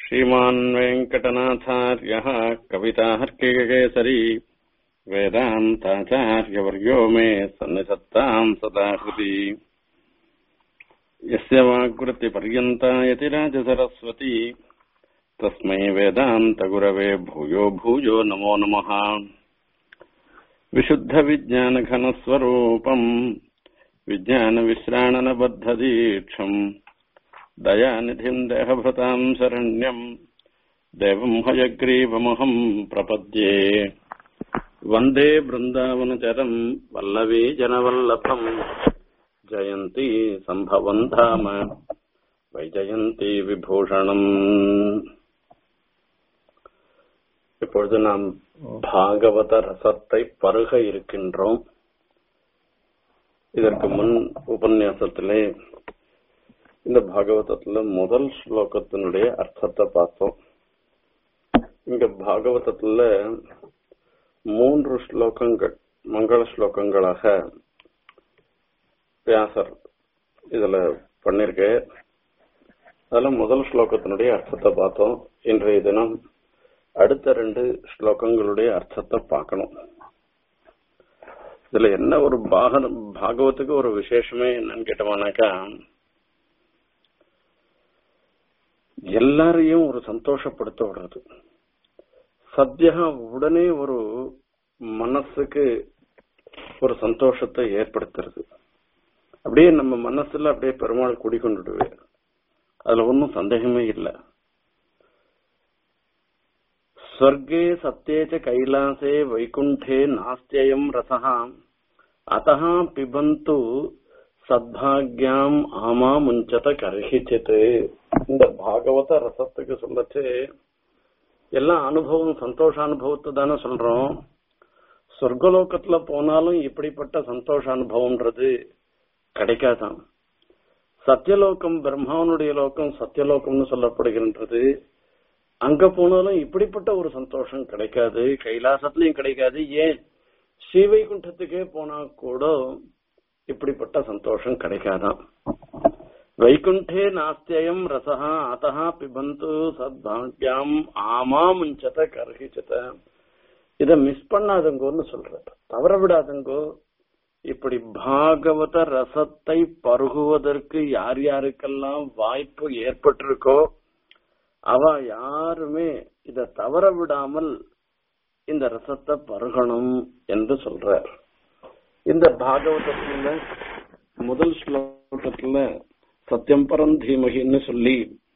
श्रीमान् वेङ्कटनाथार्यः कविताहर्किककेसरी वेदान्ताचार्यवर्यो मे सन्निधत्ताम् सदा हृदि यस्य वाग्वृत्तिपर्यन्ता यतिराजसरस्वती तस्मै वेदान्तगुरवे भूयो भूयो नमो नमः विशुद्धविज्ञानघनस्वरूपम् विज्ञानविश्राणनबद्धदीक्षम् दयानिधिम् देहभृताम् शरण्यम् देवम् हयग्रीवमहम् प्रपद्ये वन्दे बृन्दावनचरम् वल्लवी जनवल्लभम् जयन्ती सम्भवम् धाम வைஜயந்தி விபூஷணம் இப்பொழுது நாம் பாகவத ரசத்தை பருக இருக்கின்றோம் இதற்கு முன் உபன்யாசத்திலே இந்த பாகவதத்துல முதல் ஸ்லோகத்தினுடைய அர்த்தத்தை பார்த்தோம் இங்க பாகவதத்துல மூன்று ஸ்லோகங்கள் மங்கள ஸ்லோகங்களாக வியாசர் இதுல பண்ணிருக்க அதுல முதல் ஸ்லோகத்தினுடைய அர்த்தத்தை பார்த்தோம் இன்றைய தினம் அடுத்த ரெண்டு ஸ்லோகங்களுடைய அர்த்தத்தை பார்க்கணும் இதுல என்ன ஒரு பாக பாகவத்துக்கு ஒரு விசேஷமே என்னன்னு கேட்டோம்னாக்கா எல்லாரையும் ஒரு சந்தோஷப்படுத்த விடுறது சத்தியா உடனே ஒரு மனசுக்கு ஒரு சந்தோஷத்தை ஏற்படுத்துறது அப்படியே நம்ம மனசுல அப்படியே பெருமாள் குடிக்கொண்டுடுவேன் அதுல ஒன்றும் சந்தேகமே இல்லை ஸ்வர்கே சத்தியேச்ச கைலாசே வைகுண்டே நாஸ்தியம் ரசா அத்தா பிபந்து சத்பாகியாம் ஆமா முஞ்சத கர்ஹிச்சித்து இந்த பாகவத ரசத்துக்கு சொல்லச்சு எல்லாம் அனுபவம் சந்தோஷ அனுபவத்தை தானே சொல்றோம் சொர்க்கலோகத்துல போனாலும் இப்படிப்பட்ட சந்தோஷ அனுபவம்ன்றது கிடைக்காதான் சத்தியலோகம் பிரம்மாவனுடைய லோகம் சத்தியலோகம்னு சொல்லப்படுகின்றது அங்க போனாலும் இப்படிப்பட்ட ஒரு சந்தோஷம் கிடைக்காது கைலாசத்திலையும் கிடைக்காது ஏன் ஸ்ரீவைகுண்டத்துக்கே போனா கூட இப்படிப்பட்ட சந்தோஷம் கிடைக்காதான் வைகுண்டே நாஸ்தியம் ரசா அத்தா பிபந்து சத்பாகியாம் ஆமா முஞ்சத கர்ஹிச்சத இத மிஸ் பண்ணாதங்கோன்னு சொல்ற தவற விடாதங்கோ இப்படி பாகவத ரசத்தை பருகுவதற்கு யார் யாருக்கெல்லாம் வாய்ப்பு ஏற்பட்டிருக்கோ அவ யாருமே இத தவற விடாமல் இந்த ரசத்தை பருகணும் என்று சொல்றார் இந்த பாகவதத்துல முதல் ஸ்லோகத்துல சத்தியம் பரம் தீமகின்னு சொல்லி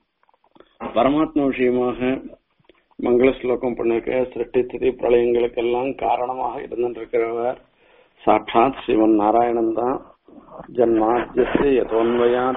பரமாத்ம விஷயமாக மங்கள ஸ்லோகம் பண்ணிருக்க சிருஷ்டி திதி பிரளயங்களுக்கெல்லாம் காரணமாக இருந்திருக்கிறவர் சாட்சாத் சிவன் நாராயணன் தான் ஜன்மாத்தியஸ்ய யதோன்வயாத்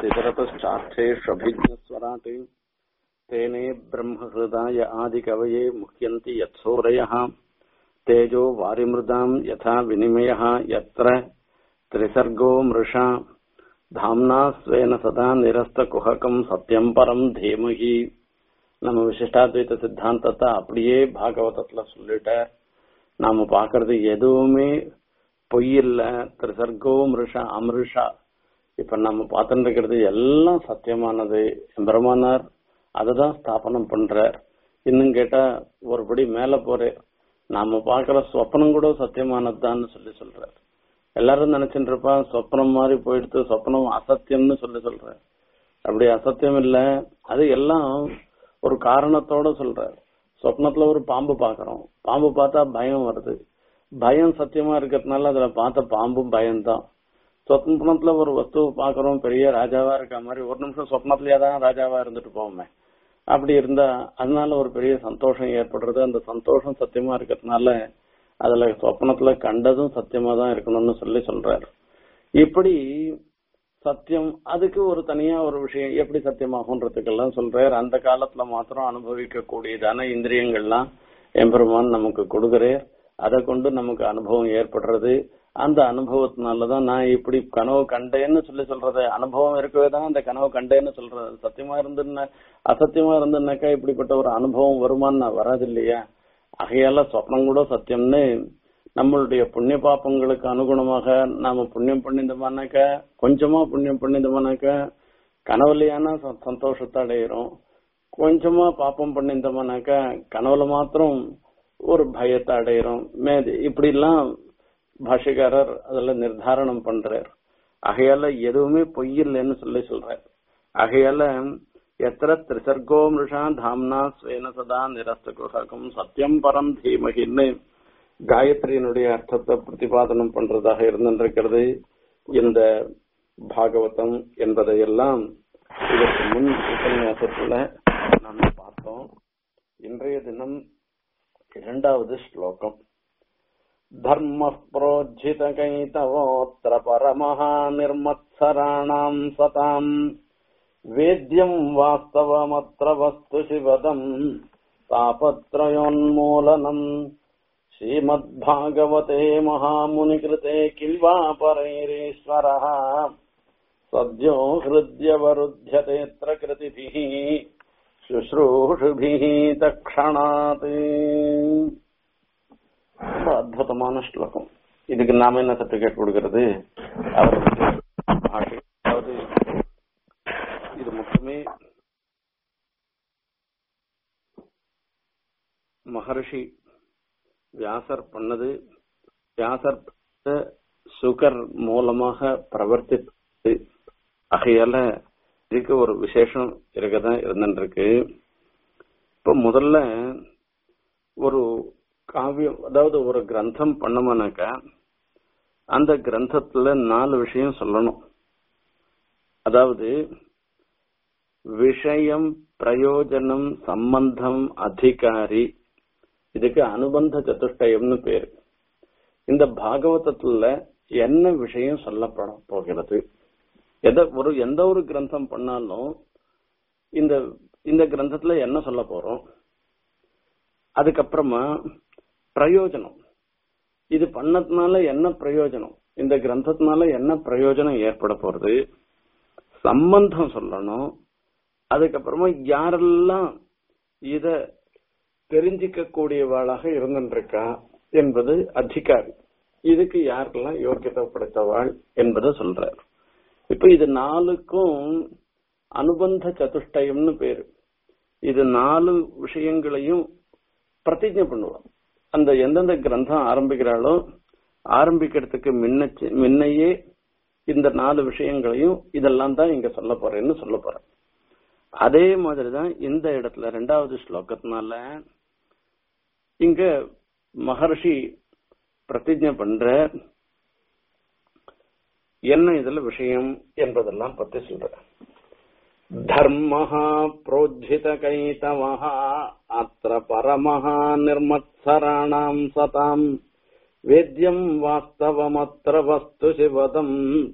இதரதாஷ்டேஷ்வபிஜஸ்வராட் தேனே பிரம்மஹிருதாய ஆதி கவயே முக்கியந்தி யத் சூரயः तेजो वारिमृदाम् यथा विनिमयः यत्र त्रिसर्गो मृषा धाम्ना स्वेन सदा निरस्तकुहकम् सत्यम् परम् धीमहि நம்ம விசிஷ்டாத்வைத சித்தாந்தத்தை அப்படியே பாகவதத்துல சொல்லிட்ட நாம பாக்குறது எதுவுமே பொய் இல்ல திரிசர்கோ மிருஷா அமிருஷா இப்ப நம்ம பார்த்துட்டு இருக்கிறது எல்லாம் சத்தியமானது எம்பெருமானார் அததான் ஸ்தாபனம் பண்றார் இன்னும் கேட்டா ஒருபடி மேல போறேன் நாம பாக்குற சொப்பனம் கூட சத்தியமானதுதான்னு சொல்லி சொல்றார் எல்லாரும் நினைச்சுட்டு இருப்பா சொப்பனம் மாதிரி போயிடுத்து சொப்பனம் அசத்தியம்னு சொல்லி சொல்ற அப்படி அசத்தியம் இல்ல அது எல்லாம் ஒரு காரணத்தோட சொல்றார் சொப்னத்துல ஒரு பாம்பு பாக்குறோம் பாம்பு பார்த்தா பயம் வருது பயம் சத்தியமா இருக்கிறதுனால அதுல பார்த்த பாம்பும் பயம்தான் சொப்னத்துல ஒரு வஸ்துவை பாக்குறோம் பெரிய ராஜாவா இருக்க மாதிரி ஒரு நிமிஷம் சொப்னத்திலேயே தான் ராஜாவா இருந்துட்டு போவோமே அப்படி இருந்தா அதனால ஒரு பெரிய சந்தோஷம் ஏற்படுறது அந்த சந்தோஷம் சத்தியமா இருக்கிறதுனால அதுல சொப்னத்துல கண்டதும் சத்தியமா தான் இருக்கணும்னு சொல்லி சொல்றாரு இப்படி சத்தியம் அதுக்கு ஒரு தனியா ஒரு விஷயம் எப்படி சத்தியமாகுன்றதுக்கெல்லாம் சொல்றாரு அந்த காலத்துல மாத்திரம் அனுபவிக்க கூடியதான இந்திரியங்கள்லாம் எம்பெருமான் நமக்கு கொடுக்குறார் அதை கொண்டு நமக்கு அனுபவம் ஏற்படுறது அந்த அனுபவத்தினாலதான் நான் இப்படி கனவு கண்டேன்னு சொல்லி சொல்றது அனுபவம் இருக்கவே தான் அந்த கனவு கண்டேன்னு சொல்றது சத்தியமா இருந்துன்னா அசத்தியமா இருந்துனாக்கா இப்படிப்பட்ட ஒரு அனுபவம் வருமான்னு வராது இல்லையா ஆகையால சொப்னம் கூட சத்தியம்னு நம்மளுடைய புண்ணிய பாப்பங்களுக்கு அனுகுணமாக நாம புண்ணியம் பண்ணிந்தோம்னாக்க கொஞ்சமா புண்ணியம் பண்ணிந்தோம்னாக்க கனவுலையான சந்தோஷத்தை அடையிறோம் கொஞ்சமா பாப்பம் பண்ணியிருந்தோம்னாக்கா கனவுல மாத்திரம் ஒரு பயத்தை அடையிறோம் மேது இப்படி எல்லாம் பாஷிகாரர் அதுல நிர்தாரணம் பண்றார் ஆகையால எதுவுமே பொய் இல்லைன்னு சொல்லி சொல்றார் ஆகையால எத்திர திரிசர்கோ மிருஷா தாம்னா ஸ்வேன சதா நிரஸ்த குஹகம் சத்தியம் பரம் தீமகின்னு காயத்ரியினுடைய அர்த்தத்தை பிரதிபாதனம் பண்றதாக இருந்திருக்கிறது இந்த பாகவதம் என்பதையெல்லாம் இதற்கு முன் உபன்யாசத்துல நாம் பார்த்தோம் இன்றைய தினம் இரண்டாவது ஸ்லோகம் धर्मः प्रोज्झितकैतवोऽत्र परमः निर्मत्सराणाम् सताम् वेद्यम् वास्तवमत्र वस्तु शिवदम् तापत्रयोन्मूलनम् श्रीमद्भागवते महामुनिकृते किल्वा परैरीश्वरः सद्यो हृद्यवरुध्यतेऽत्र कृतिभिः शुश्रूषुभिः तक्षणात् ரொம்ப அற்புதமான ஸ்லோகம் இதுக்கு நாம என்ன சர்டிபிகேட் கொடுக்கறது அவர் அதாவது இது மொத்தமே மகர்ஷி வியாசர் பண்ணது வியாசர் சுகர் மூலமாக பிரவர்த்தித்தது ஆகையால இதுக்கு ஒரு விசேஷம் இருக்கதான் இருந்துருக்கு இப்ப முதல்ல ஒரு காவியம் அதாவது ஒரு கிரந்தம் பண்ணோம்னாக்கா அந்த கிரந்தத்துல நாலு விஷயம் சொல்லணும் அதாவது விஷயம் பிரயோஜனம் சம்பந்தம் அதிகாரி இதுக்கு அனுபந்த சதுஷ்டயம்னு பேரு இந்த பாகவதத்துல என்ன விஷயம் சொல்லப்பட போகிறது எத ஒரு எந்த ஒரு கிரந்தம் பண்ணாலும் இந்த இந்த கிரந்தத்துல என்ன சொல்ல போறோம் அதுக்கப்புறமா பிரயோஜனம் இது பண்ணதுனால என்ன பிரயோஜனம் இந்த கிரந்தத்தினால என்ன பிரயோஜனம் ஏற்பட போறது சம்பந்தம் சொல்லணும் அதுக்கப்புறமா யாரெல்லாம் இத தெரிஞ்சிக்க கூடியவாளாக இருந்துருக்கா என்பது அதிகாரி இதுக்கு யாருக்கெல்லாம் யோக்கியத்தை படைத்தவாள் என்பதை சொல்றார் இப்ப இது நாலுக்கும் அனுபந்த சதுஷ்டயம்னு பேரு இது நாலு விஷயங்களையும் பிரதிஜை பண்ணுவான் அந்த எந்தெந்த கிரந்தம் ஆரம்பிக்கிறாளோ ஆரம்பிக்கிறதுக்கு முன்னச்சு முன்னையே இந்த நாலு விஷயங்களையும் இதெல்லாம் தான் இங்க சொல்ல போறேன்னு சொல்ல போறேன் அதே மாதிரிதான் இந்த இடத்துல ரெண்டாவது ஸ்லோகத்தினால இங்க மகர்ஷி பிரதிஜை பண்ற என்ன இதுல விஷயம் என்பதெல்லாம் பத்தி சொல்ற धर्मः प्रोज्झितकैतवः अत्र परमः निर्मत्सराणाम् सताम् वेद्यम् वास्तवमत्र वस्तु शिवदम्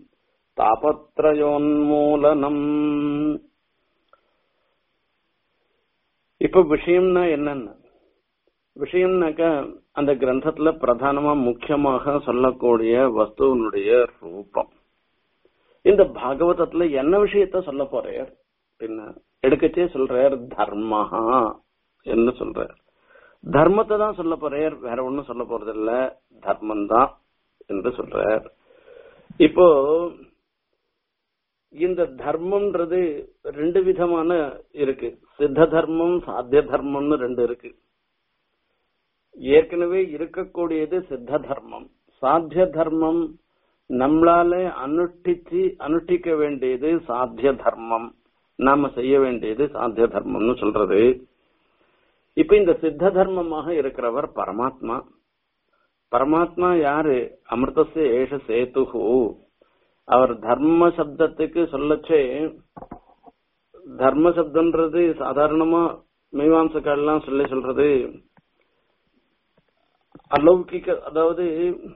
தாபத்ரயோன்மூலனம் இப்ப விஷயம்னா என்னன்னா விஷயம்னாக்க அந்த கிரந்தத்துல பிரதானமா முக்கியமாக சொல்லக்கூடிய வஸ்துவனுடைய ரூபம் இந்த பாகவதத்துல என்ன விஷயத்த சொல்ல போறார் பின்ன எடுக்கச்சே சொல்றார் தர்மஹா என்று சொல்றார் தர்மத்தை தான் சொல்ல போறார் வேற ஒண்ணும் சொல்ல போறது இல்ல தர்மம் தான் என்று சொல்றார் இப்போ இந்த தர்மம்ன்றது ரெண்டு விதமான இருக்கு சித்த தர்மம் சாத்திய தர்மம்னு ரெண்டு இருக்கு ஏற்கனவே இருக்கக்கூடியது சித்த தர்மம் சாத்திய தர்மம் நம்மளால அனுஷ்டிச்சு அனுஷ்டிக்க வேண்டியது சாத்திய தர்மம் நாம செய்ய வேண்டியது சாத்திய தர்மம்னு சொல்றது இப்ப இந்த சித்த தர்மமாக இருக்கிறவர் பரமாத்மா பரமாத்மா யாரு அமிர்தசே ஏஷ சேத்துகு அவர் தர்ம சப்தத்துக்கு சொல்லச்சே தர்ம சப்தம்ன்றது சாதாரணமா மீமாம்சக்காரெல்லாம் சொல்லி சொல்றது அலௌகிக அதாவது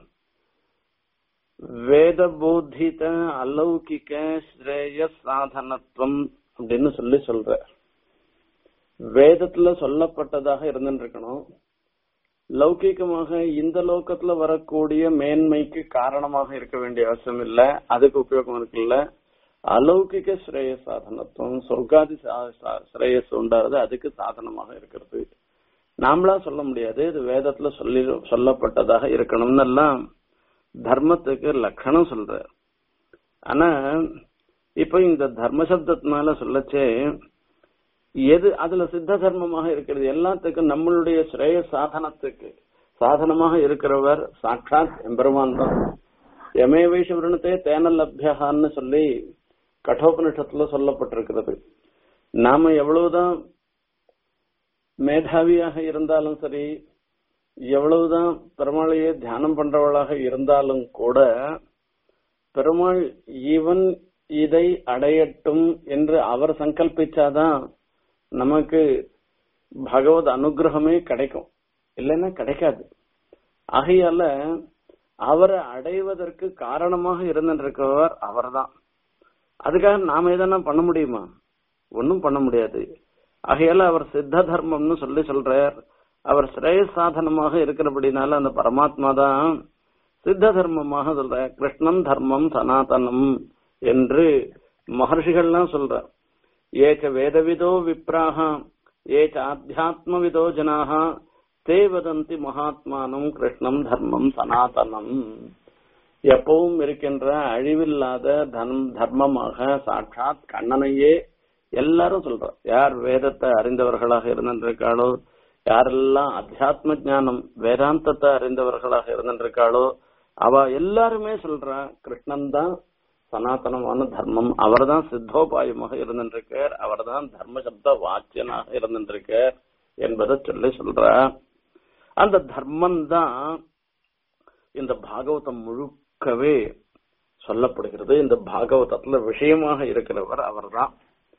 வேத போதித அலௌகிக ஸ்ரேய சாதனத்துவம் அப்படின்னு சொல்லி சொல்ற வேதத்துல சொல்லப்பட்டதாக இருந்துருக்கணும் லௌகிகமாக இந்த லோகத்துல வரக்கூடிய மேன்மைக்கு காரணமாக இருக்க வேண்டிய அவசியம் இல்ல அதுக்கு உபயோகம் இருக்குல்ல அலௌகிக ஸ்ரேய சாதனத்துவம் சொர்க்காதி ஸ்ரேயஸ் உண்டாறது அதுக்கு சாதனமாக இருக்கிறது நாமளா சொல்ல முடியாது இது வேதத்துல சொல்லி சொல்லப்பட்டதாக இருக்கணும்னு எல்லாம் தர்மத்துக்கு லட்சணம் சொல்ற ஆனா இப்ப இந்த தர்ம சப்தத்தினால சொல்லச்சே எது அதுல சித்த தர்மமாக இருக்கிறது எல்லாத்துக்கும் நம்மளுடைய ஸ்ரேய சாதனத்துக்கு சாதனமாக இருக்கிறவர் சாட்சாத் எம்பெருமான் தான் எமே வைஷவரணத்தே தேனல் அபியகான்னு சொல்லி கட்டோபனிஷத்துல சொல்லப்பட்டிருக்கிறது நாம எவ்வளவுதான் மேதாவியாக இருந்தாலும் சரி எவ்வளவுதான் பெருமாளையே தியானம் பண்றவளாக இருந்தாலும் கூட பெருமாள் இவன் இதை அடையட்டும் என்று அவர் சங்கல்பிச்சாதான் நமக்கு பகவத் அனுகிரகமே கிடைக்கும் இல்லைன்னா கிடைக்காது ஆகையால அவரை அடைவதற்கு காரணமாக இருந்திருக்கிறவர் அவர்தான் அதுக்காக நாம எதனா பண்ண முடியுமா ஒன்னும் பண்ண முடியாது ஆகையால அவர் சித்த தர்மம்னு சொல்லி சொல்றார் அவர் ஸ்ரேய சாதனமாக இருக்கிறபடினால அந்த பரமாத்மா தான் சித்த தர்மமாக சொல்ற கிருஷ்ணன் தர்மம் சனாதனம் என்று மகர்ஷிகள்லாம் சொல்ற ஏச்ச வேதவிதோ விப்ராக ஏச்ச ஆத்தியாத்மவிதோ ஜனாக தே வதந்தி மகாத்மானம் கிருஷ்ணம் தர்மம் சனாதனம் எப்பவும் இருக்கின்ற அழிவில்லாத தனம் தர்மமாக சாட்சாத் கண்ணனையே எல்லாரும் சொல்ற யார் வேதத்தை அறிந்தவர்களாக இருந்திருக்காளோ யாரெல்லாம் அத்தியாத்ம ஞானம் வேதாந்தத்தை அறிந்தவர்களாக இருந்திருக்காளோ அவ எல்லாருமே சொல்றா கிருஷ்ணன் தான் சனாதனமான தர்மம் அவர்தான் சித்தோபாயமாக இருந்திருக்கார் அவர்தான் தர்ம சப்த வாக்கியனாக இருந்திருக்கார் என்பதை சொல்லி சொல்ற அந்த தர்மம் தான் இந்த பாகவதம் முழுக்கவே சொல்லப்படுகிறது இந்த பாகவதத்துல விஷயமாக இருக்கிறவர் அவர்தான்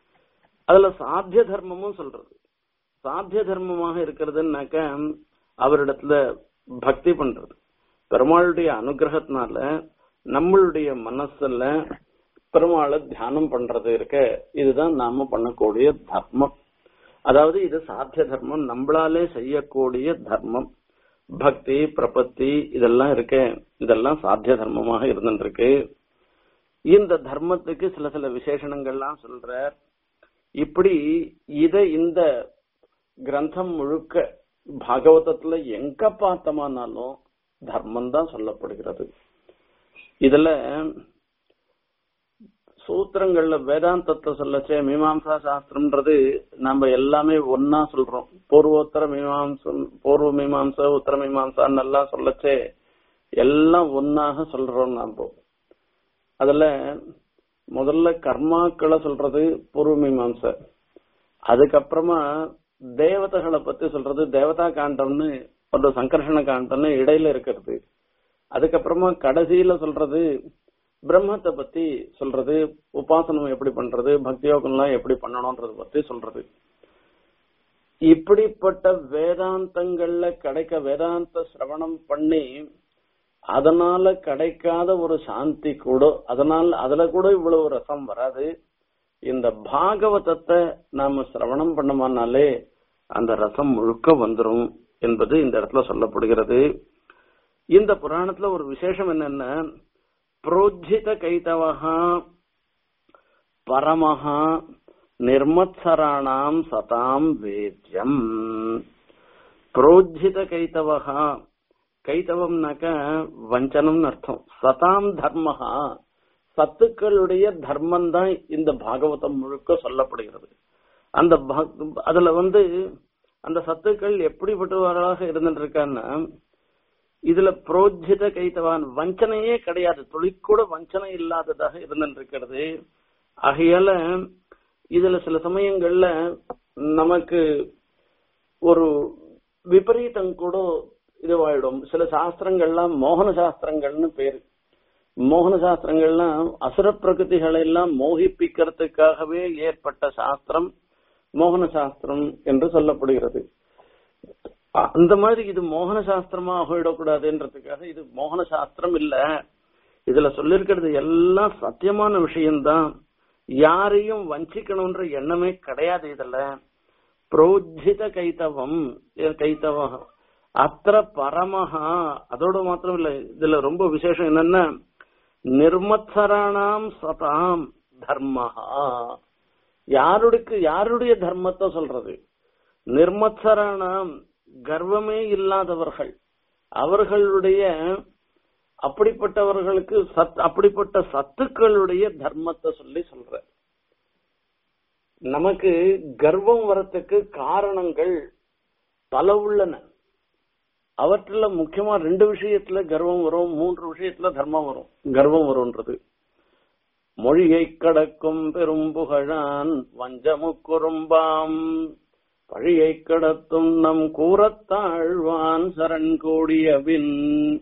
அதுல சாத்திய தர்மமும் சொல்றது சாத்திய தர்மமாக இருக்கிறதுனாக்க அவரிடத்துல பக்தி பண்றது பெருமாளுடைய அனுகிரகத்தினால நம்மளுடைய மனசுல பெருமாளை தியானம் பண்றது இருக்க இதுதான் நாம பண்ணக்கூடிய தர்மம் அதாவது இது சாத்திய தர்மம் நம்மளாலே செய்யக்கூடிய தர்மம் பக்தி பிரபத்தி இதெல்லாம் இருக்க இதெல்லாம் சாத்திய தர்மமாக இருந்துருக்கு இந்த தர்மத்துக்கு சில சில விசேஷணங்கள்லாம் சொல்றார் இப்படி இத இந்த கிரந்தம் முழுக்க பாகவதத்துல எங்க பார்த்தோமானாலும் தர்மம் தான் சொல்லப்படுகிறது இதுல சூத்திரங்கள்ல வேதாந்தத்தை சொல்லச்சே மீமாம்சா சாஸ்திரம்ன்றது நம்ம எல்லாமே ஒன்னா சொல்றோம் பூர்வோத்தர மீமாம்சம் பூர்வ மீமாம்சா உத்தர மீமாம்சான்னு எல்லாம் சொல்லச்சே எல்லாம் ஒன்னாக சொல்றோம் நாம அதுல முதல்ல கர்மாக்களை சொல்றது பூர்வ மீமாம்சை அதுக்கப்புறமா தேவதைகளை பத்தி சொல்றது தேவதா காண்டம்னு ஒரு சங்கர்ஷண காண்டம்னு இடையில இருக்கிறது அதுக்கப்புறமா கடைசியில சொல்றது பிரம்மத்தை பத்தி சொல்றது உபாசனம் எப்படி பண்றது பக்தி யோகம்லாம் எப்படி பண்ணணும்ன்றத பத்தி சொல்றது இப்படிப்பட்ட வேதாந்தங்கள்ல கிடைக்க வேதாந்த சிரவணம் பண்ணி அதனால கிடைக்காத ஒரு சாந்தி கூட அதனால அதுல கூட இவ்வளவு ரசம் வராது இந்த பாகவதத்தை நாம சிரவணம் பண்ணோமானாலே அந்த ரசம் முழுக்க வந்துரும் என்பது இந்த இடத்துல சொல்லப்படுகிறது இந்த புராணத்துல ஒரு விசேஷம் என்னன்னா புரோஜித கைதவகா பரமஹா நிர்மத்சராணாம் சதாம் வேத்யம் புரோஜித கைதவகா கைதவம்னாக்க வஞ்சனம்னு அர்த்தம் சதாம் தர்மஹா சத்துக்களுடைய தர்மம் தான் இந்த பாகவதம் முழுக்க சொல்லப்படுகிறது அந்த அதுல வந்து அந்த சத்துக்கள் எப்படிப்பட்டவர்களாக இருந்துட்டு இருக்கான்னா இதுல புரோஜித கைத்தவான் வஞ்சனையே கிடையாது துளிக்கூட வஞ்சனை இல்லாததாக இருந்துட்டு இருக்கிறது ஆகையால இதுல சில சமயங்கள்ல நமக்கு ஒரு விபரீதம் கூட இதுவாயிடும் சில சாஸ்திரங்கள்லாம் மோகன சாஸ்திரங்கள்னு பேரு மோகன சாஸ்திரங்கள்லாம் அசுர பிரகிருதிகளை எல்லாம் மோகிப்பிக்கிறதுக்காகவே ஏற்பட்ட சாஸ்திரம் மோகன சாஸ்திரம் என்று சொல்லப்படுகிறது அந்த மாதிரி இது மோகன சாஸ்திரமா ஆகிடக்கூடாதுன்றதுக்காக இது மோகன சாஸ்திரம் இல்ல இதுல சொல்லிருக்கிறது எல்லாம் சத்தியமான விஷயம்தான் யாரையும் வஞ்சிக்கணும்ன்ற எண்ணமே கிடையாது இதுல புரோஜித கைத்தவம் கைத்தவம் அத்திர பரமஹா அதோட மாத்திரம் இல்ல இதுல ரொம்ப விசேஷம் என்னன்னா நிர்மத்சராணாம் சதாம் தர்மஹா யாருடைய யாருடைய தர்மத்தை சொல்றது நிர்மத்சராணாம் கர்வமே இல்லாதவர்கள் அவர்களுடைய அப்படிப்பட்டவர்களுக்கு சத் அப்படிப்பட்ட சத்துக்களுடைய தர்மத்தை சொல்லி சொல்ற நமக்கு கர்வம் வரத்துக்கு காரணங்கள் பல உள்ளன அவற்றுல முக்கியமா ரெண்டு விஷயத்துல கர்வம் வரும் மூன்று விஷயத்துல தர்மம் வரும் கர்வம் வரும்ன்றது மொழியை கடக்கும் பெரும் புகழான் வஞ்சமுக்குறும்பாம் பழியை கடத்தும் நம் கூறத்தாழ்வான் சரண் கோடியவின்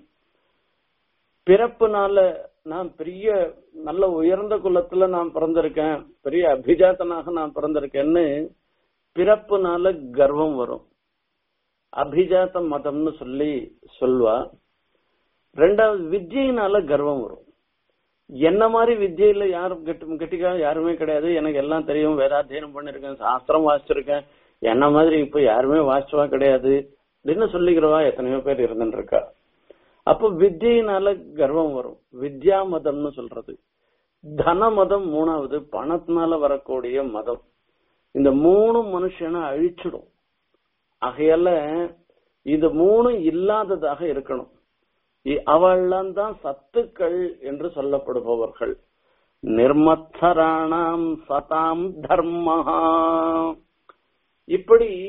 பிறப்புனால நான் பெரிய நல்ல உயர்ந்த குலத்துல நான் பிறந்திருக்கேன் பெரிய அபிஜாத்தனாக நான் பிறந்திருக்கேன்னு பிறப்புனால கர்வம் வரும் அபிஜாத்த மதம்னு சொல்லி சொல்வா ரெண்டாவது வித்யினால கர்வம் வரும் என்ன மாதிரி வித்தியில யாரும் கெட்டி கெட்டிக்கா யாருமே கிடையாது எனக்கு எல்லாம் தெரியும் வேதாத்தியனம் பண்ணிருக்கேன் சாஸ்திரம் வாசிச்சிருக்கேன் என்ன மாதிரி இப்ப யாருமே வாசிச்சவா கிடையாது அப்படின்னு சொல்லிக்கிறவா எத்தனையோ பேர் இருந்துட்டு இருக்கா அப்ப வித்தியினால கர்வம் வரும் வித்யா மதம்னு சொல்றது தன மதம் மூணாவது பணத்தினால வரக்கூடிய மதம் இந்த மூணு மனுஷனை அழிச்சிடும் ஆகையால இது மூணு இல்லாததாக இருக்கணும் அவள்லாம் தான் சத்துக்கள் என்று சொல்லப்படுபவர்கள் நிர்மத்தராணாம் சதாம் தர்மஹா இப்படி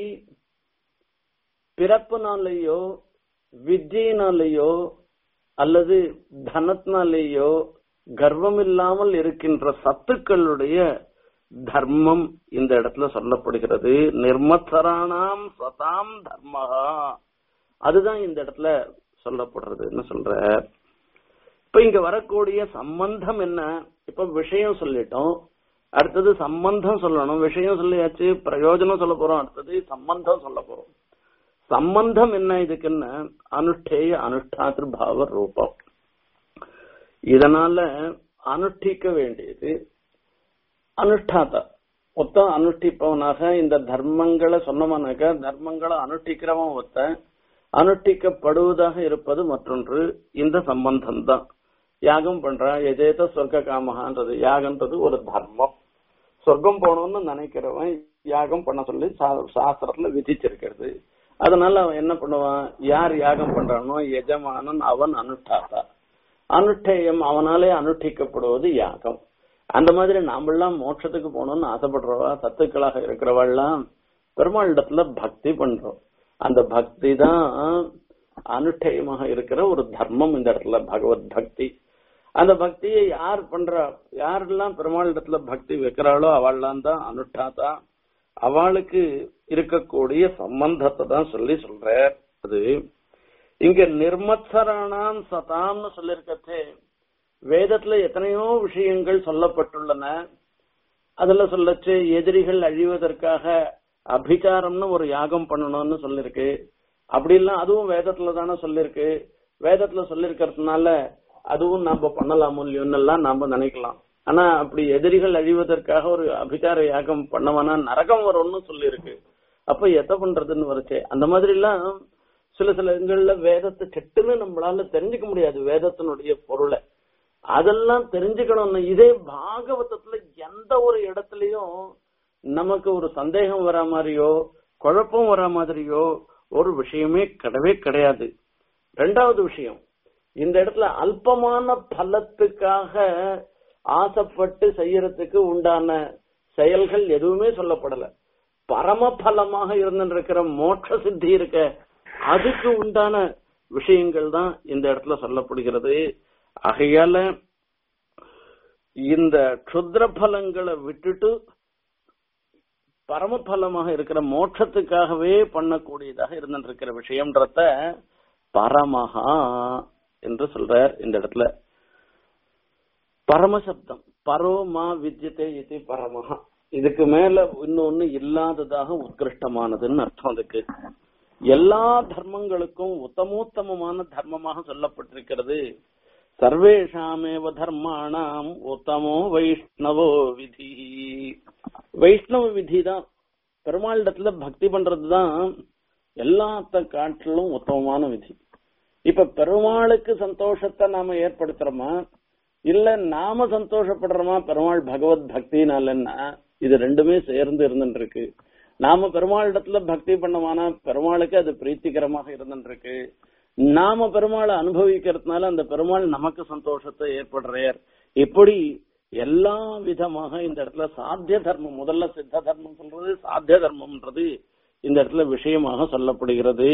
பிறப்புனாலேயோ வித்தியினாலேயோ அல்லது தனத்தினாலேயோ கர்வம் இல்லாமல் இருக்கின்ற சத்துக்களுடைய தர்மம் இந்த இடத்துல சொல்லப்படுகிறது நிர்மத்தரானாம் சதாம் தர்மஹா அதுதான் இந்த இடத்துல சொல்லப்படுறதுன்னு சொல்ற இப்ப இங்க வரக்கூடிய சம்பந்தம் என்ன இப்ப விஷயம் சொல்லிட்டோம் அடுத்தது சம்பந்தம் சொல்லணும் விஷயம் சொல்லியாச்சு பிரயோஜனம் சொல்ல போறோம் அடுத்தது சம்பந்தம் சொல்ல போறோம் சம்பந்தம் என்ன இதுக்குன்னு அனுஷ்டேய அனுஷ்டாத்திரு பாவ ரூபம் இதனால அனுஷ்டிக்க வேண்டியது அனுஷ்டாத்தா மொத்தம் அனுஷ்டிப்பவனாக இந்த தர்மங்களை சொன்னவனாக்க தர்மங்களை அனுஷ்டிக்கிறவன் ஒத்த அனுஷ்டிக்கப்படுவதாக இருப்பது மற்றொன்று இந்த சம்பந்தம் தான் யாகம் பண்றான் எதேத சொர்க்க காமகான்றது யாகன்றது ஒரு தர்மம் சொர்க்கம் போகணும்னு நினைக்கிறவன் யாகம் பண்ண சொல்லி சாஸ்திரத்துல விதிச்சிருக்கிறது அதனால அவன் என்ன பண்ணுவான் யார் யாகம் பண்றானோ எஜமானன் அவன் அனுஷ்டாத்தா அனுஷ்டேயம் அவனாலே அனுஷ்டிக்கப்படுவது யாகம் அந்த மாதிரி நாமெல்லாம் மோட்சத்துக்கு போகணும்னு ஆசைப்படுறவா சத்துக்களாக இருக்கிறவெல்லாம் பெருமாளிடத்துல பக்தி பண்றோம் அந்த பக்தி தான் அனுஷ்டயமாக இருக்கிற ஒரு தர்மம் இந்த இடத்துல பகவத் பக்தி அந்த பக்தியை யார் பண்றா யாரெல்லாம் பெருமாளிடத்துல பக்தி வைக்கிறாளோ அவள்லாம் தான் அனுஷ்டாத்தா அவளுக்கு இருக்கக்கூடிய சம்பந்தத்தை தான் சொல்லி சொல்ற அது இங்க நிர்மத்சரானாம் சதாம்னு சொல்லிருக்கச்சே வேதத்துல எத்தனையோ விஷயங்கள் சொல்லப்பட்டுள்ளன அதுல சொல்லச்சு எதிரிகள் அழிவதற்காக அபிச்சாரம்னு ஒரு யாகம் பண்ணணும்னு சொல்லிருக்கு அப்படி எல்லாம் அதுவும் வேதத்துல தானே சொல்லிருக்கு வேதத்துல சொல்லிருக்கிறதுனால அதுவும் நாம பண்ணலாமோ இல்லையோன்னெல்லாம் நாம நினைக்கலாம் ஆனா அப்படி எதிரிகள் அழிவதற்காக ஒரு அபிச்சார யாகம் பண்ணவனா நரகம் வரும்னு சொல்லியிருக்கு அப்ப எத்த பண்றதுன்னு வருச்சே அந்த மாதிரி எல்லாம் சில சில இடங்கள்ல வேதத்தை சட்டுன்னு நம்மளால தெரிஞ்சுக்க முடியாது வேதத்தினுடைய பொருளை அதெல்லாம் தெரிஞ்சுக்கணும்னு இதே பாகவதத்துல எந்த ஒரு இடத்துலயும் நமக்கு ஒரு சந்தேகம் வரா மாதிரியோ குழப்பம் வரா மாதிரியோ ஒரு விஷயமே கிடையவே கிடையாது ரெண்டாவது விஷயம் இந்த இடத்துல அல்பமான பலத்துக்காக ஆசைப்பட்டு செய்யறதுக்கு உண்டான செயல்கள் எதுவுமே சொல்லப்படல பரம பலமாக இருந்திருக்கிற மோட்ச சித்தி இருக்க அதுக்கு உண்டான விஷயங்கள் தான் இந்த இடத்துல சொல்லப்படுகிறது ஆகையால இந்த க்ஷுத்ர பலங்களை விட்டுட்டு பரமபலமாக இருக்கிற மோட்சத்துக்காகவே பண்ணக்கூடியதாக இருந்திருக்கிற விஷயம்ன்றத பரமஹா என்று சொல்றார் இந்த இடத்துல பரமசப்தம் பரோ மா வித்யதே இது பரமஹா இதுக்கு மேல இன்னொன்னு இல்லாததாக உத்கிருஷ்டமானதுன்னு அர்த்தம் அதுக்கு எல்லா தர்மங்களுக்கும் உத்தமோத்தமமான தர்மமாக சொல்லப்பட்டிருக்கிறது சர்வேஷாமேவ தர்மாணாம் உத்தமோ வைஷ்ணவோ விதி வைஷ்ணவ விதி தான் பெருமாளிடத்துல பக்தி பண்றதுதான் எல்லாத்த காட்டிலும் உத்தமமான விதி இப்ப பெருமாளுக்கு சந்தோஷத்தை நாம ஏற்படுத்துறோமா இல்ல நாம சந்தோஷப்படுறோமா பெருமாள் பகவத் பக்தினாலன்னா இது ரெண்டுமே சேர்ந்து இருந்துட்டு இருக்கு நாம பெருமாளிடத்துல பக்தி பண்ணமானா பெருமாளுக்கு அது பிரீத்திகரமாக இருந்துட்டு இருக்கு நாம பெருமாளை அனுபவிக்கிறதுனால அந்த பெருமாள் நமக்கு சந்தோஷத்தை ஏற்படுறார் இப்படி எல்லா விதமாக இந்த இடத்துல சாத்திய தர்மம் முதல்ல சித்த தர்மம் சொல்றது சாத்திய தர்மம்ன்றது இந்த இடத்துல விஷயமாக சொல்லப்படுகிறது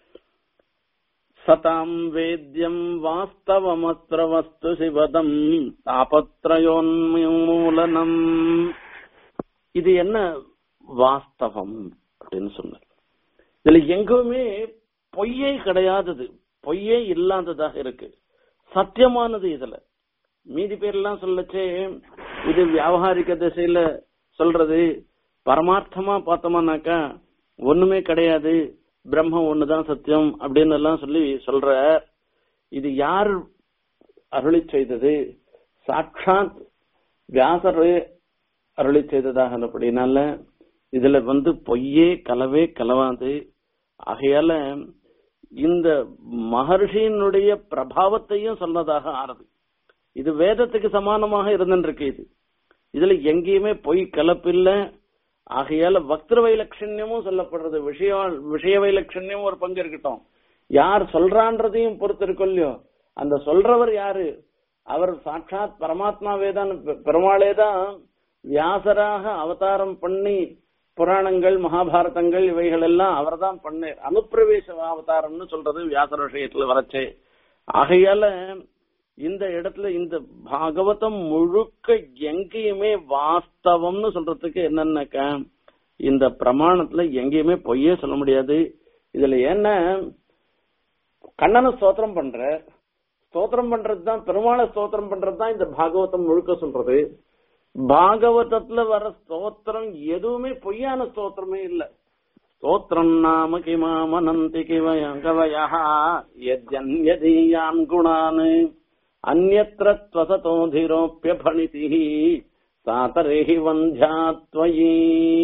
சதாம் வேத்யம் வாஸ்தவமஸ்திர வஸ்து சிவதம் தாபத்ரயோன்மூலனம் இது என்ன வாஸ்தவம் அப்படின்னு சொன்னார் இதுல எங்குமே பொய்யே கிடையாதது பொய்யே இல்லாததாக இருக்கு சத்தியமானது இதுல மீதி பேர்லாம் சொல்லச்சே இது வியாபாரிக திசையில சொல்றது பரமார்த்தமா பார்த்தோம்னாக்கா ஒண்ணுமே கிடையாது பிரம்மம் ஒண்ணுதான் சத்தியம் அப்படின்னு எல்லாம் சொல்லி சொல்ற இது யார் அருளி செய்தது சாட்சாத் வியாசர் அருளி செய்ததாக அப்படின்னால இதுல வந்து பொய்யே கலவே கலவாது ஆகையால இந்த மகர்ஷியினுடைய பிரபாவத்தையும் சொன்னதாக ஆறுது இது வேதத்துக்கு சமானமாக இருந்துருக்கு இது இதுல எங்கேயுமே பொய் கலப்பில்லை ஆகையால வக்திர வைலட்சண்யமும் சொல்லப்படுறது விஷய விஷய வைலட்சண்யமும் ஒரு பங்கு இருக்கட்டும் யார் சொல்றான்றதையும் பொறுத்து இருக்கும் இல்லையோ அந்த சொல்றவர் யாரு அவர் சாட்சாத் பரமாத்மாவே தான் பெருமாளே தான் வியாசராக அவதாரம் பண்ணி புராணங்கள் மகாபாரதங்கள் இவைகள் எல்லாம் அவர் தான் பண்ணார் அனுப்பிரவேச அவதாரம்னு சொல்றது வியாசர விஷயத்துல வரச்சே ஆகையால இந்த இடத்துல இந்த பாகவதம் முழுக்க எங்கேயுமே வாஸ்தவம்னு சொல்றதுக்கு என்னன்னாக்கா இந்த பிரமாணத்துல எங்கேயுமே பொய்யே சொல்ல முடியாது இதுல என்ன கண்ணனை ஸ்தோத்திரம் பண்ற ஸ்தோத்திரம் பண்றது தான் பெருமாளை ஸ்தோத்திரம் பண்றது தான் இந்த பாகவதம் முழுக்க சொல்றது பாகவதத்துல வர ஸ்தோத்திரம் எதுவுமே பொய்யான ஸ்தோத்திரமே இல்ல ஸ்தோத்திரம் நாம கிமாமனந்தி கிவய கவயா யஜ்யதீயான் குணான் அந்நத்திர त्वसतोधिरोऽप्य भणितिः சாதரேஹி வந்தியாத்வயி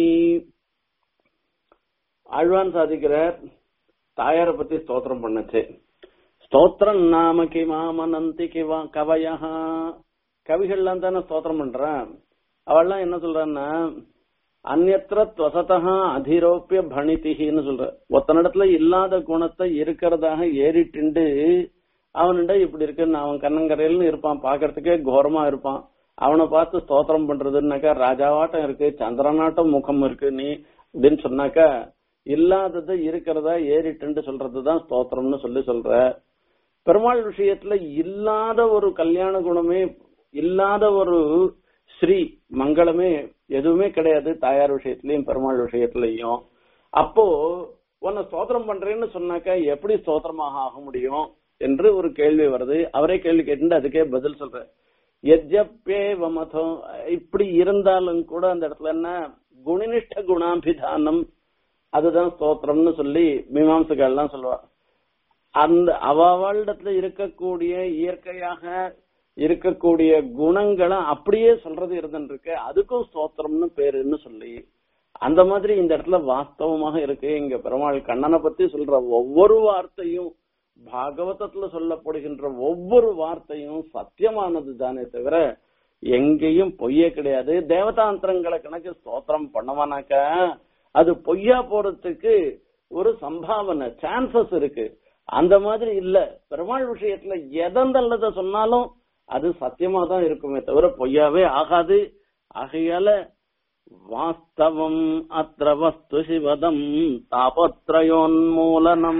ஆழ்வான் சாதிக்கிறார் தாயார பத்தி ஸ்தோத்திரம் பண்ணச்சு ஸ்தோத்திரம் நாம கிமாமனந்தி கிவா கவயா கவிகள்லாம் தானே ஸ்தோத்திரம் பண்றான் அவள்லாம் என்ன சொல்றான்னா அந்நத்திர துவசதா அதிரோப்பிய பணிதிகின்னு சொல்ற ஒத்தனிடத்துல இல்லாத குணத்தை இருக்கிறதாக ஏறிட்டுண்டு அவன்கிட்ட இப்படி இருக்குன்னு அவன் கண்ணங்கரையில்னு இருப்பான் பாக்குறதுக்கே கோரமா இருப்பான் அவனை பார்த்து ஸ்தோத்திரம் பண்றதுன்னாக்கா ராஜாவாட்டம் இருக்கு சந்திரனாட்டம் முகம் இருக்கு நீ அப்படின்னு சொன்னாக்கா இல்லாதது இருக்கிறதா ஏறிட்டுன்னு சொல்றதுதான் ஸ்தோத்திரம்னு சொல்லி சொல்ற பெருமாள் விஷயத்துல இல்லாத ஒரு கல்யாண குணமே இல்லாத ஒரு ஸ்ரீ மங்களமே எதுவுமே கிடையாது தாயார் விஷயத்திலயும் பெருமாள் விஷயத்திலயும் அப்போ உன்னை ஸ்தோத்திரம் பண்றேன்னு சொன்னாக்கா எப்படி ஸ்தோத்திரமாக ஆக முடியும் என்று ஒரு கேள்வி வருது அவரே கேள்வி கேட்டு அதுக்கே பதில் சொல்ற எஜப்பே வமதம் இப்படி இருந்தாலும் கூட அந்த இடத்துல என்ன குணனிஷ்ட குணாபிதானம் அதுதான் ஸ்தோத்திரம்னு சொல்லி மீமாம்சகள்லாம் சொல்லுவா அந்த அவளிடத்துல இருக்கக்கூடிய இயற்கையாக இருக்கக்கூடிய குணங்களை அப்படியே சொல்றது இருந்துருக்கு அதுக்கும் ஸ்தோத்திரம்னு பேருன்னு சொல்லி அந்த மாதிரி இந்த இடத்துல வாஸ்தவமாக இருக்கு இங்க பெருமாள் கண்ணனை பத்தி சொல்ற ஒவ்வொரு வார்த்தையும் பாகவதத்துல சொல்லப்படுகின்ற ஒவ்வொரு வார்த்தையும் சத்தியமானது தானே தவிர எங்கேயும் பொய்யே கிடையாது தேவதாந்திரங்களை கணக்கு ஸ்தோத்திரம் பண்ணவானாக்க அது பொய்யா போறதுக்கு ஒரு சம்பாவனை சான்சஸ் இருக்கு அந்த மாதிரி இல்ல பெருமாள் விஷயத்துல எதந்தல்லத சொன்னாலும் அது சத்தியமா தான் இருக்குமே தவிர பொய்யாவே ஆகாது ஆகையால வாஸ்தவம் அத்திர வஸ்து சிவதம் தாபத்ரயோன்மூலனம்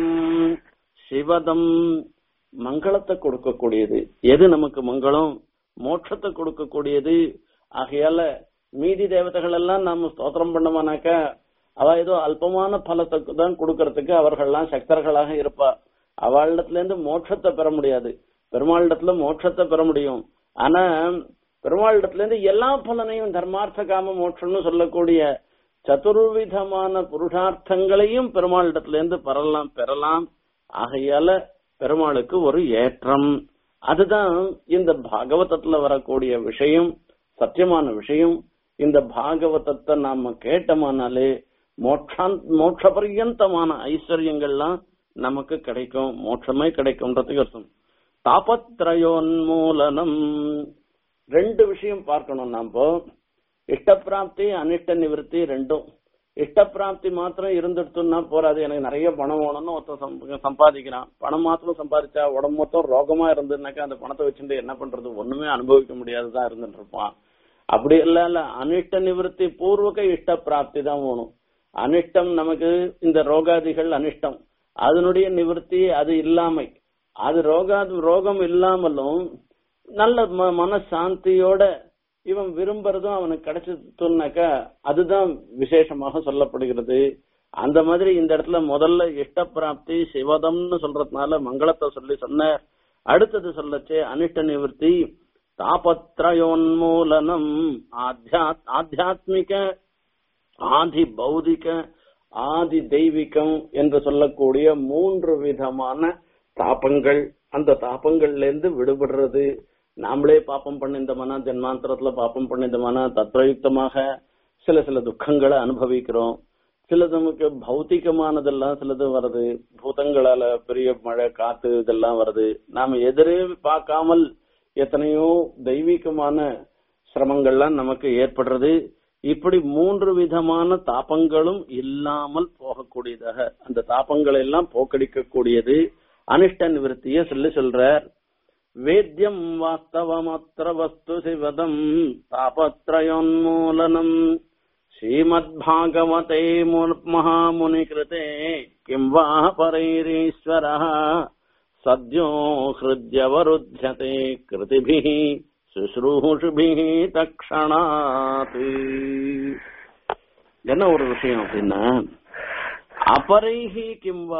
சிவதம் மங்களத்தை கொடுக்கக்கூடியது எது நமக்கு மங்களம் மோட்சத்தை கொடுக்கக்கூடியது ஆகையால மீதி தேவதைகள் எல்லாம் நாம ஸ்தோத்திரம் பண்ணோம்னாக்க அவ ஏதோ அல்பமான பலத்தை தான் கொடுக்கறதுக்கு அவர்கள்லாம் சக்தர்களாக இருப்பா அவளிடத்துல இருந்து மோட்சத்தை பெற முடியாது பெருமாளிடத்துல மோட்சத்தை பெற முடியும் ஆனா பெருமாளிடத்துல இருந்து எல்லா பலனையும் தர்மார்த்த காம மோட்சம்னு சொல்லக்கூடிய சதுர்விதமான புருஷார்த்தங்களையும் பெருமாளிடத்துல இருந்து பெறலாம் பெறலாம் ஆகையால பெருமாளுக்கு ஒரு ஏற்றம் அதுதான் இந்த பாகவதத்துல வரக்கூடிய விஷயம் சத்தியமான விஷயம் இந்த பாகவதத்தை நாம கேட்டோமானாலே மோட்சாந்த் மோட்ச பர்யந்தமான ஐஸ்வர்யங்கள்லாம் நமக்கு கிடைக்கும் மோட்சமே கிடைக்கும்ன்றதுக்கு அர்த்தம் தாபத்ரயோன்மூலனம் ரெண்டு விஷயம் பார்க்கணும் நாம இஷ்ட பிராப்தி அனிஷ்ட நிவர்த்தி ரெண்டும் இஷ்டப்பிராப்தி மாத்திரம் இருந்துடுத்துன்னா போறாது எனக்கு நிறைய பணம் வேணும்னு ஒருத்தன் சம்ப- சம்பாதிக்கிறான் பணம் மாத்திரம் சம்பாதிச்சா உடம்பு மொத்தம் ரோகமா இருந்ததுனாக்கா அந்த பணத்தை வச்சுட்டு என்ன பண்றது ஒண்ணுமே அனுபவிக்க முடியாதுதான் இருந்துட்டு இருப்பான் அப்படி இல்ல இல்ல அனிஷ்ட நிவர்த்தி பூர்வக இஷ்ட பிராப்தி தான் வேணும் அனிஷ்டம் நமக்கு இந்த ரோகாதிகள் அனிஷ்டம் அதனுடைய நிவர்த்தி அது இல்லாமை அது ரோகாது ரோகம் இல்லாமலும் நல்ல ம- மனசாந்தியோட இவன் விரும்புறதும் அவனுக்கு கிடைச்சதுன்னாக்கா அதுதான் விசேஷமாக சொல்லப்படுகிறது அந்த மாதிரி இந்த இடத்துல முதல்ல இஷ்ட பிராப்தி சிவதம்னு சொல்றதுனால மங்களத்தை சொல்லி சொன்னார் அடுத்தது சொல்லச்சே அனிஷ்ட நிவர்த்தி தாபத்ரயோன்மூலனம் ஆத்தியா- ஆத்தியாத்மிக ஆதி பௌதிக ஆதி தெய்வீகம் என்று சொல்லக்கூடிய மூன்று விதமான தாபங்கள் அந்த தாபங்கள்ல இருந்து விடுபடுறது நாமளே பாப்பம் பண்ணிந்தமான ஜென்மாந்தரத்துல பாப்பம் பண்ணிந்தமான தத்வயுக்தமாக சில சில துக்கங்களை அனுபவிக்கிறோம் சிலது நமக்கு பௌத்திகமானதெல்லாம் சிலது வருது பூதங்களால பெரிய மழை காத்து இதெல்லாம் வருது நாம எதிரே பார்க்காமல் எத்தனையோ தெய்வீகமான சிரமங்கள்லாம் நமக்கு ஏற்படுறது இப்படி மூன்று விதமான தாபங்களும் இல்லாமல் போகக்கூடியதாக அந்த தாபங்களை எல்லாம் போக்கடிக்கக்கூடியது அனிஷ்ட நிவர்த்திய சொல்லி சொல்றார் வேத்யம் வாஸ்தவமத்திர வஸ்து சிவதம் தாபத்ரயோன்மூலனம் ஸ்ரீமத்பாகவதே மகாமுனி கிருதே கிம் வா பரைரீஸ்வரः சத்யோ ஹிருத்யவருத்தியதே கிருதிபிः சுശ്രൂஷுபிः தக்ஷணாத் என்ன ஒரு விஷயம் அப்படின்னா அபரைஹி கிம்வா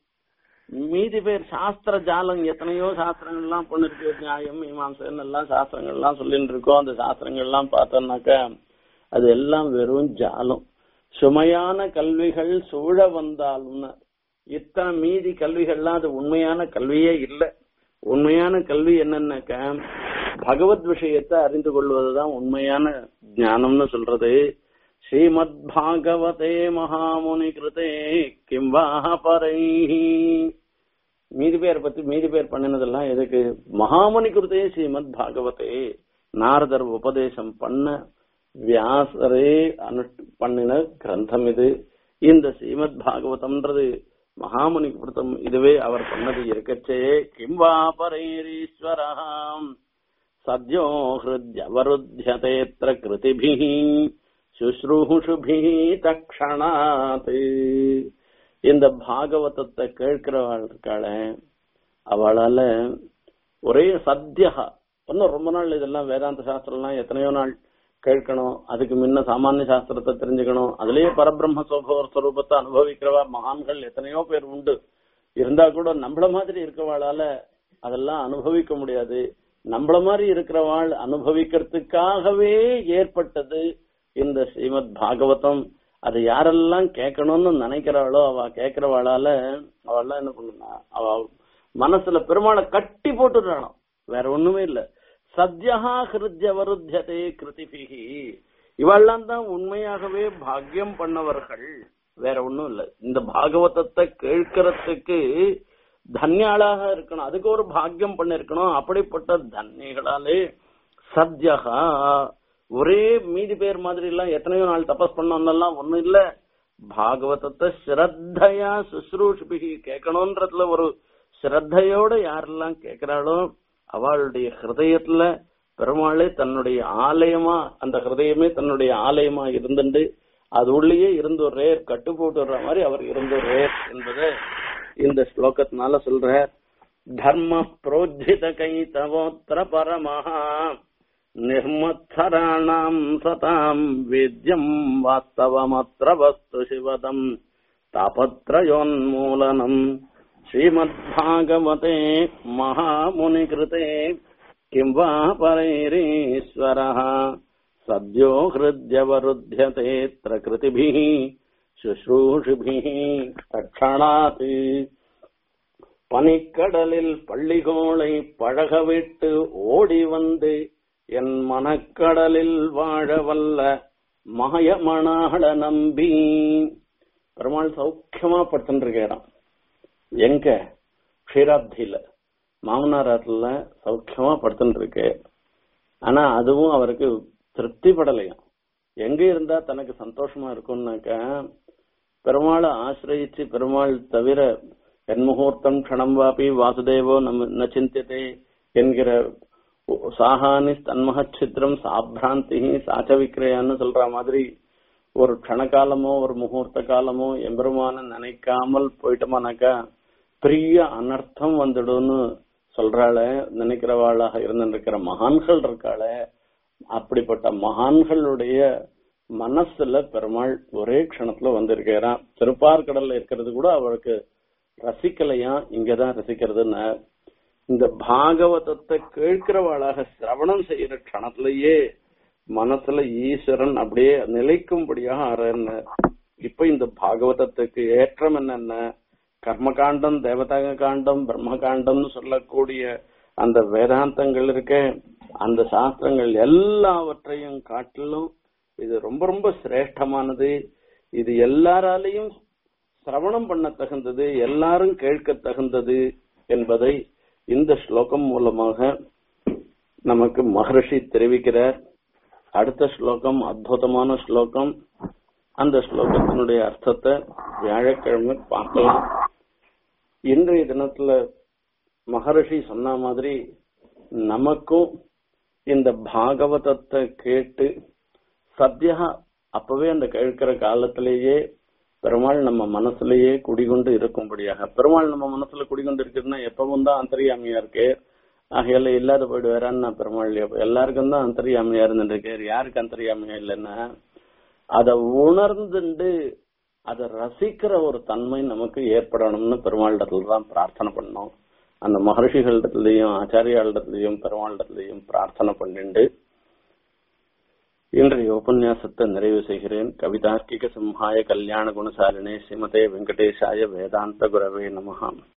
மீதி பேர் சாஸ்திர ஜாலம் எத்தனையோ சாஸ்திரங்கள்லாம் பண்ணிருக்கு நியாயம் மீமாம்சன் எல்லாம் சாஸ்திரங்கள்லாம் சொல்லிட்டு இருக்கோம் அந்த சாஸ்திரங்கள்லாம் பார்த்தோம்னாக்கா அது எல்லாம் வெறும் ஜாலம் சுமையான கல்விகள் சூழ வந்தாலும் இத்தனை மீதி கல்விகள்லாம் அது உண்மையான கல்வியே இல்லை உண்மையான கல்வி என்னன்னாக்கா பகவத் விஷயத்தை அறிந்து கொள்வதுதான் உண்மையான ஞானம்னு சொல்றது ஸ்ரீமத் பாகவதே மகாமுனி கிருதே கிம் வா பரைஹி மீதி பேர் பத்தி மீதி பேர் பண்ணினதெல்லாம் எதுக்கு மகாமுனி கிருதே ஸ்ரீமத் பாகவதே நாரதர் உபதேசம் பண்ண வியாசரே அனு பண்ணின கிரந்தம் இது இந்த ஸ்ரீமத் பாகவதம்ன்றது மகாமுனி கிருத்தம் இதுவே அவர் பண்ணது இருக்கச்சே கிம் வா பரைரீஸ்வரம் சத்யோ ஹிருத்யவருத்தியதேத்திர கிருதிபிஹி சுஸ்ரூஷுபிஹி தக்ஷணாத் இந்த பாகவதத்தை கேட்கிறவள் இருக்காள அவளால ஒரே சத்தியா இன்னும் ரொம்ப நாள் இதெல்லாம் வேதாந்த சாஸ்திரம்லாம் எத்தனையோ நாள் கேட்கணும் அதுக்கு முன்ன சாமானிய சாஸ்திரத்தை தெரிஞ்சுக்கணும் அதுலயே பரபிரம்ம சுவ- ஸ்வரூபத்தை அனுபவிக்கிறவா மகான்கள் எத்தனையோ பேர் உண்டு இருந்தா கூட நம்மள மாதிரி இருக்கவாளால அதெல்லாம் அனுபவிக்க முடியாது நம்மள மாதிரி இருக்கிறவாள் அனுபவிக்கிறதுக்காகவே ஏற்பட்டது இந்த ஸ்ரீமத் பாகவதம் அது யாரெல்லாம் கேட்கணும்னு நினைக்கிறாளோ அவ கேட்கிறவாளால அவள்லாம் என்ன பண்ணுனா அவ மனசுல பெருமாளை கட்டி போட்டுறாளாம் வேற ஒண்ணுமே இல்ல சத்யா ஹிருத்ய வருத்தியதே கிருதிபிகி இவெல்லாம் தான் உண்மையாகவே பாக்கியம் பண்ணவர்கள் வேற ஒண்ணும் இல்ல இந்த பாகவதத்தை கேட்கறதுக்கு தன்யாளாக இருக்கணும் அதுக்கு ஒரு பாக்கியம் பண்ணிருக்கணும் அப்படிப்பட்ட தன்யங்களாலே சத்யகா ஒரே மீதி பேர் மாதிரி எல்லாம் எத்தனையோ நாள் தபஸ் பண்ணோம்னெல்லாம் ஒண்ணும் இல்ல பாகவதத்தை ஸ்ரத்தையா சுশ্ரூஷிபிகி கேட்கணும்ன்றதுல ஒரு ஸ்ரத்தையோட யாரெல்லாம் கேட்கிறாளோ அவளுடைய ஹிருதயத்துல பெருமாளே தன்னுடைய ஆலயமா அந்த ஹிருதயமே தன்னுடைய ஆலயமா இருந்துண்டு அது உள்ளேயே இருந்துடுறேர் கட்டு போட்டுற மாதிரி அவர் இருந்துடுறேர் என்பதை இந்த ஸ்லோகத்தினால சொல்ற தர்ம புரோஜித கைதவோத்திர பரமஹா निर्मत्सराणाम् सताम् वेद्यम् वास्तवमत्र वस्तु शिवदम् तापत्रयोन्मूलनम् श्रीमद्भागवते महामुनिकृते किम् वा परैरीश्वरः सद्यो हृद्यवरुध्यतेऽत्र कृतिभिः शुश्रूषिभिः तक्षणात् பனிக்கடலில் பள்ளிகோளை பழகவிட்டு ஓடி வந்து என் மனக்கடலில் வாழ வல்ல மாயமணாள நம்பி பெருமாள் சௌக்கியமா படுத்துருக்கிறான் எங்க க்ஷீராப்தியில மாமனாரத்துல சௌக்கியமா படுத்துட்டு இருக்கு ஆனா அதுவும் அவருக்கு திருப்தி படலையாம் எங்க இருந்தா தனக்கு சந்தோஷமா இருக்கும்னாக்கா பெருமாளை ஆசிரயிச்சு பெருமாள் தவிர என் முகூர்த்தம் க்ஷணம் வாபி வாசுதேவோ நம்ம நச்சிந்தியதே என்கிற சாகானி தன்மகச்சித்திரம் சாபிராந்தி சாச்ச விக்கிரயான்னு சொல்ற மாதிரி ஒரு க்ஷணகாலமோ ஒரு முகூர்த்த காலமோ எம்பெருமான நினைக்காமல் போயிட்டோமானாக்கா பெரிய அனர்த்தம் வந்துடும்னு சொல்றாள நினைக்கிறவாளாக இருந்திருக்கிற மகான்கள் இருக்காள அப்படிப்பட்ட மகான்களுடைய மனசுல பெருமாள் ஒரே க்ஷணத்துல வந்திருக்கிறான் திருப்பார்கடல்ல இருக்கிறது கூட அவருக்கு ரசிக்கலையா இங்கதான் ரசிக்கிறதுன்னு இந்த பாகவதத்தை கேட்கிறவாளாக சிரவணம் செய்யற க்ஷணத்திலேயே மனசுல ஈஸ்வரன் அப்படியே நிலைக்கும்படியாக ஆறார் இப்ப இந்த பாகவதத்துக்கு ஏற்றம் என்னென்ன கர்மகாண்டம் தேவதாக காண்டம் பிரம்ம காண்டம்னு சொல்லக்கூடிய அந்த வேதாந்தங்கள் இருக்க அந்த சாஸ்திரங்கள் எல்லாவற்றையும் காட்டிலும் இது ரொம்ப ரொம்ப சிரேஷ்டமானது இது எல்லாராலையும் சிரவணம் பண்ண தகுந்தது எல்லாரும் கேட்க தகுந்தது என்பதை இந்த ஸ்லோகம் மூலமாக நமக்கு மகர்ஷி தெரிவிக்கிறார் அடுத்த ஸ்லோகம் அற்புதமான ஸ்லோகம் அந்த ஸ்லோகத்தினுடைய அர்த்தத்தை வியாழக்கிழமை பார்க்கலாம் இன்றைய தினத்துல மகர்ஷி சொன்ன மாதிரி நமக்கும் இந்த பாகவதத்தை கேட்டு சத்யா அப்பவே அந்த கேட்கிற காலத்திலேயே பெருமாள் நம்ம மனசுலயே குடிகொண்டு இருக்கும்படியாக பெருமாள் நம்ம மனசுல குடிகொண்டு இருக்குதுன்னா எப்பவும் தான் அந்தரியாமையா இருக்கு ஆகையால இல்லாத போயிடு வேறான்னு பெருமாள் எல்லாருக்கும் தான் அந்தரியாமையா இருந்துருக்கு யாருக்கு அந்தரியாமையா இல்லைன்னா அதை உணர்ந்துண்டு அதை ரசிக்கிற ஒரு தன்மை நமக்கு ஏற்படணும்னு பெருமாளிடத்துல தான் பிரார்த்தனை பண்ணோம் அந்த மகர்ஷிகளிடத்துலயும் ஆச்சாரியாளிடத்துலயும் பெருமாளிடத்துலயும் பிரார்த்தனை பண்ணிண்டு இன்றைய உபன்யாசத்தை நிறைவு செய்கிறேன் கவிதார்க்கிக சிம்ஹாய கல்யாண குணசாலினே ஸ்ரீமதே வெங்கடேஷாய வேதாந்த குரவே நமகாம்